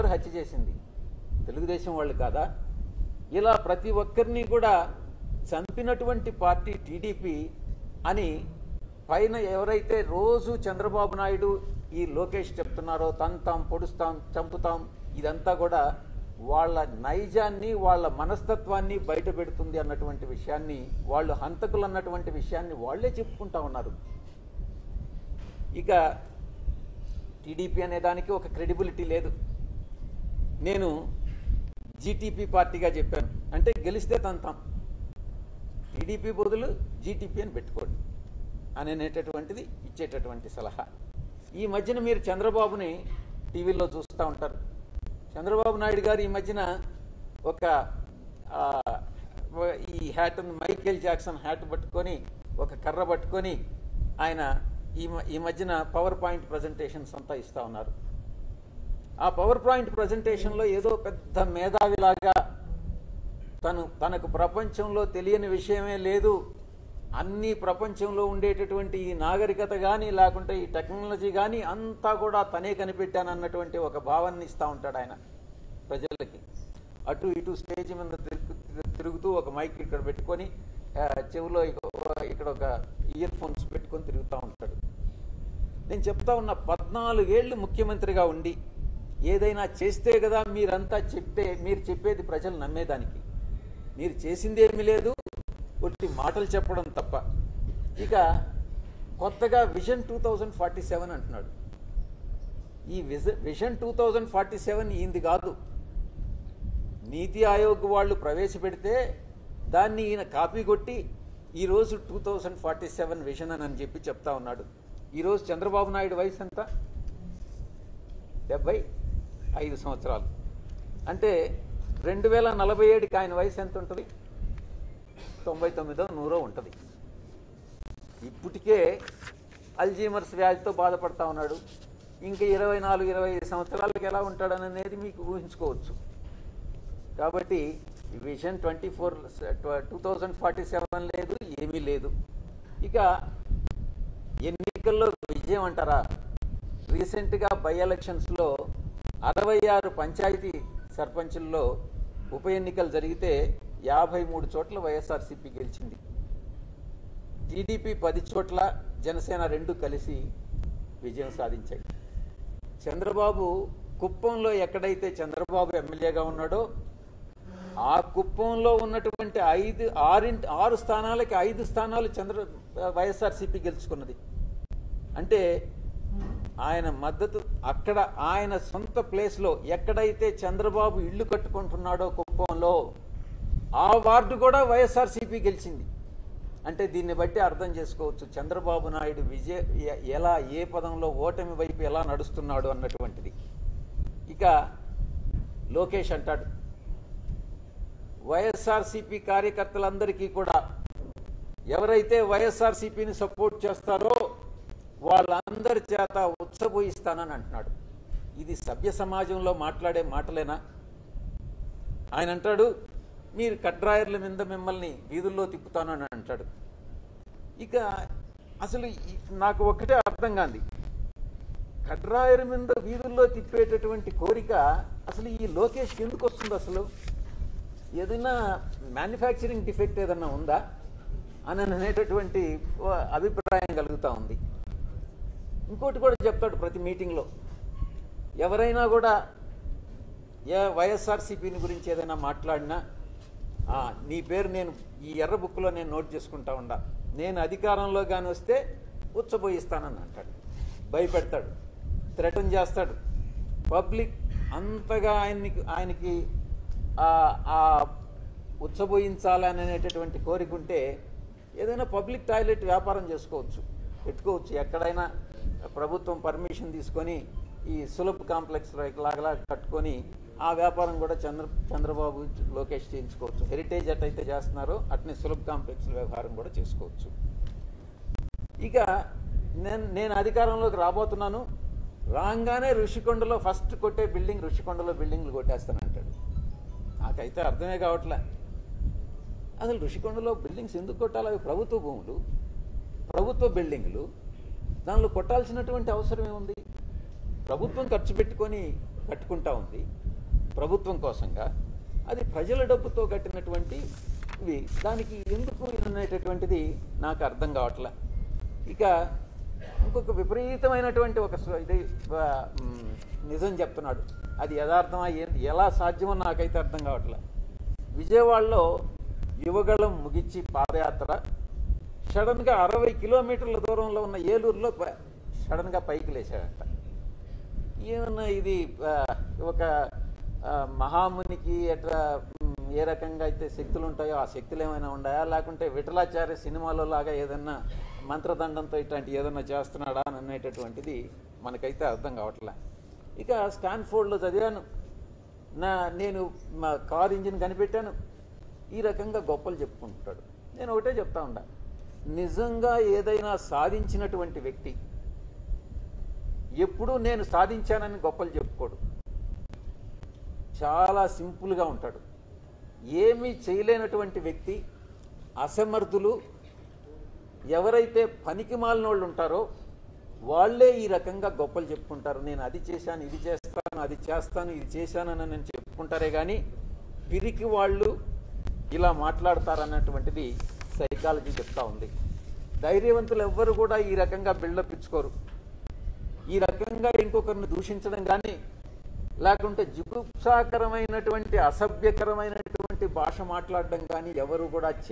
హత్య చేసింది తెలుగుదేశం వాళ్ళు కాదా ఇలా ప్రతి ఒక్కరిని కూడా చంపినటువంటి పార్టీ టీడీపీ అని పైన ఎవరైతే రోజు చంద్రబాబు నాయుడు ఈ లోకేష్ చెప్తున్నారో తంతాం పొడుస్తాం చంపుతాం ఇదంతా కూడా వాళ్ళ నైజాన్ని వాళ్ళ మనస్తత్వాన్ని బయట పెడుతుంది అన్నటువంటి విషయాన్ని వాళ్ళు హంతకులు అన్నటువంటి విషయాన్ని వాళ్ళే చెప్పుకుంటా ఉన్నారు ఇక టీడీపీ అనే దానికి ఒక క్రెడిబిలిటీ లేదు నేను జీటీపీ పార్టీగా చెప్పాను అంటే గెలిస్తే తంతాం టీడీపీ బదులు జీటీపీ అని పెట్టుకోండి అని అనేటటువంటిది ఇచ్చేటటువంటి సలహా ఈ మధ్యన మీరు చంద్రబాబుని టీవీలో చూస్తూ ఉంటారు చంద్రబాబు నాయుడు గారు ఈ మధ్యన ఒక ఆ, ఈ హ్యాట్ మైకేల్ జాక్సన్ హ్యాట్ పట్టుకొని ఒక కర్ర పట్టుకొని ఆయన ఈ మ- ఈ మధ్యన పవర్ పాయింట్ ప్రజెంటేషన్స్ అంతా ఇస్తా ఉన్నారు ఆ పవర్ పాయింట్ ప్రజెంటేషన్లో ఏదో పెద్ద మేధావిలాగా తను తనకు ప్రపంచంలో తెలియని విషయమే లేదు అన్ని ప్రపంచంలో ఉండేటటువంటి ఈ నాగరికత కానీ లేకుంటే ఈ టెక్నాలజీ కానీ అంతా కూడా తనే కనిపెట్టానన్నటువంటి ఒక భావాన్ని ఇస్తూ ఉంటాడు ఆయన ప్రజలకి అటు ఇటు స్టేజ్ మీద తిరుగు- తిరుగుతూ ఒక మైక్ ఇక్కడ పెట్టుకొని ఆ, చెవిలో ఇక- ఇక్కడ ఒక ఇయర్ ఫోన్స్ పెట్టుకొని తిరుగుతూ ఉంటాడు నేను చెప్తా ఉన్న పద్నాలుగేళ్లు ముఖ్యమంత్రిగా ఉండి ఏదైనా చేస్తే కదా మీరంతా చెప్తే మీరు చెప్పేది ప్రజలు నమ్మేదానికి మీరు చేసింది ఏమీ లేదు ఒట్టి మాటలు చెప్పడం తప్ప ఇక కొత్తగా vision two thousand forty seven అంటున్నాడు ఈ విజ vision two thousand forty seven ఈయనది కాదు నీతి ఆయోగ్ వాళ్ళు ప్రవేశపెడితే దాన్ని ఈయన కాపీ కొట్టి ఈరోజు two thousand forty seven vision అని చెప్పి చెప్తా ఉన్నాడు ఈరోజు చంద్రబాబు నాయుడు వయసు ఎంత డెబ్బై ఐదు సంవత్సరాలు అంటే రెండు వేల నలభై ఏడుకి ఆయన వయసు ఎంత ఉంటుంది తొంభై తొమ్మిదో నూరో ఉంటుంది ఇప్పటికే అల్జీమర్స్ వ్యాధితో బాధపడతా ఉన్నాడు ఇంకా ఇరవై నాలుగు ఇరవై ఐదు సంవత్సరాలకి ఎలా ఉంటాడనేది మీకు ఊహించుకోవచ్చు కాబట్టి vision twenty four two thousand forty seven లేదు ఏమీ లేదు ఇక ఎన్నికల్లో విజయం అంటారా రీసెంట్గా బై ఎలక్షన్స్లో అరవై ఆరు పంచాయతీ సర్పంచుల్లో ఉప ఎన్నికలు జరిగితే యాభై మూడు చోట్ల వైఎస్ఆర్సీపీ గెలిచింది టీడీపీ పది చోట్ల జనసేన రెండు కలిసి విజయం సాధించాయి చంద్రబాబు కుప్పంలో ఎక్కడైతే చంద్రబాబు ఎమ్మెల్యేగా ఉన్నాడో ఆ కుప్పంలో ఉన్నటువంటి ఐదు ఆరింటి ఆరు స్థానాలకి ఐదు స్థానాలు చంద్ర వైఎస్ఆర్సీపీ గెలుచుకున్నది అంటే ఆయన మద్దతు అక్కడ ఆయన సొంత ప్లేస్లో ఎక్కడైతే చంద్రబాబు ఇల్లు కట్టుకుంటున్నాడో కుప్పంలో ఆ వార్డు కూడా వైఎస్ఆర్సీపీ గెలిచింది అంటే దీన్ని బట్టి అర్థం చేసుకోవచ్చు చంద్రబాబు నాయుడు విజయ ఎ- ఎలా ఏ పదంలో ఓటమి వైపు ఎలా నడుస్తున్నాడు అన్నటువంటిది ఇక లోకేష్ అంటాడు వైఎస్ఆర్సీపీ కార్యకర్తలందరికీ కూడా ఎవరైతే వైఎస్ఆర్సీపీని సపోర్ట్ చేస్తారో వాళ్ళందరి చేత ఉత్సబోయిస్తానని అంటున్నాడు ఇది సభ్య సమాజంలో మాట్లాడే మాటలేనా ఆయన అంటాడు మీరు కడ్రాయర్ల మీద మిమ్మల్ని వీధుల్లో తిప్పుతాను అని అంటాడు ఇక అసలు ఈ- నాకు ఒకటే అర్థం కాంది కడ్రాయర్ మీద వీధుల్లో తిప్పేటటువంటి కోరిక అసలు ఈ లోకేష్కి ఎందుకు వస్తుంది అసలు ఏదైనా మ్యానుఫ్యాక్చరింగ్ డిఫెక్ట్ ఏదన్నా ఉందా అని అనేటటువంటి ఓ అభిప్రాయం కలుగుతూ ఉంది ఇంకోటి కూడా చెప్తాడు ప్రతి మీటింగ్లో ఎవరైనా కూడా ఏ వైఎస్ఆర్సీపీని గురించి ఏదైనా మాట్లాడినా "ఆ, నీ పేరు నేను ఈ ఎర్ర బుక్లో నేను నోట్ చేసుకుంటా ఉండా నేను అధికారంలో కానీ వస్తే ఉచ్చబోయిస్తానని అంటాడు భయపెడతాడు థ్రెటన్ చేస్తాడు పబ్లిక్ అంతగా ఆయన్ని ఆయనకి ఆ- ఆ ఉచ్చబోయించాలనేటటువంటి కోరిక ఉంటే ఏదైనా పబ్లిక్ టాయిలెట్ వ్యాపారం చేసుకోవచ్చు పెట్టుకోవచ్చు ఎక్కడైనా ప్రభుత్వం పర్మిషన్ తీసుకొని ఈ సులభ్ కాంప్లెక్స్ లాగా కట్టుకొని ఆ వ్యాపారం కూడా చంద్ర చంద్రబాబు లోకేష్ చేయించుకోవచ్చు హెరిటేజ్ ఎట్టయితే చేస్తున్నారో అట్నే సులభ్ కాంప్లెక్స్ వ్యవహారం కూడా చేసుకోవచ్చు ఇక నేను నేను అధికారంలోకి రాబోతున్నాను రాగానే ఋషికొండలో ఫస్ట్ కొట్టే బిల్డింగ్ ఋషికొండలో బిల్డింగ్లు కొట్టేస్తానంటాడు నాకైతే అర్థమే కావట్లే అసలు ఋషికొండలో బిల్డింగ్స్ ఎందుకు కొట్టాలి అవి ప్రభుత్వ భూములు ప్రభుత్వ బిల్డింగ్లు దానిలో కొట్టాల్సినటువంటి అవసరం ఏముంది ప్రభుత్వం ఖర్చు పెట్టుకొని కట్టుకుంటా ఉంది ప్రభుత్వం కోసంగా అది ప్రజల డబ్బుతో కట్టినటువంటి ఇవి దానికి ఎందుకు అనేటటువంటిది నాకు అర్థం కావట్లే ఇక ఇంకొక విపరీతమైనటువంటి ఒక స్వ- ఇది ఆ, మ్, నిజం చెప్తున్నాడు అది యథార్థమా ఏంది ఎలా సాధ్యమో నాకైతే అర్థం కావట్లే విజయవాడలో యువగళం ముగించి పాదయాత్ర సడన్గా అరవై కిలోమీటర్ల దూరంలో ఉన్న ఏలూరులో ప- సడన్గా పైకి లేచాడంట ఏమన్నా ఇది ఆ, ఒక ఆ, మహామునికి ఎట్లా మ్, ఏ రకంగా అయితే శక్తులు ఉంటాయో ఆ శక్తులు ఏమైనా ఉన్నాయా లేకుంటే విఠలాచార్య సినిమాలో లాగా ఏదన్నా మంత్రదండంతో ఇట్లాంటి ఏదన్నా చేస్తున్నాడా అని అనేటటువంటిది మనకైతే అర్థం కావట్లే ఇక స్టాన్ఫోర్డ్లో చదివాను నా నేను మా కార్ ఇంజిన్ కనిపెట్టాను ఈ రకంగా గొప్పలు చెప్పుకుంటాడు నేను ఒకటే చెప్తా ఉండా నిజంగా ఏదైనా సాధించినటువంటి వ్యక్తి ఎప్పుడూ నేను సాధించానని గొప్పలు చెప్పుకోడు చాలా సింపుల్గా ఉంటాడు ఏమీ చేయలేనటువంటి వ్యక్తి అసమర్థులు ఎవరైతే పనికి మాలినోళ్ళు ఉంటారో వాళ్ళే ఈ రకంగా గొప్పలు చెప్పుకుంటారు నేను అది చేశాను ఇది చేస్తాను అది చేస్తాను ఇది చేశానని నేను చెప్పుకుంటారే కానీ పిరికి వాళ్ళు ఇలా మాట్లాడతారన్నటువంటిది సైకాలజీ చెప్తా ఉంది ధైర్యవంతులు ఎవ్వరు కూడా ఈ రకంగా బిల్డప్ ఇచ్చుకోరు ఈ రకంగా ఇంకొకరిని దూషించడం కానీ లేకుంటే జిగుప్సాకరమైనటువంటి అసభ్యకరమైనటువంటి భాష మాట్లాడడం కానీ ఎవరు కూడా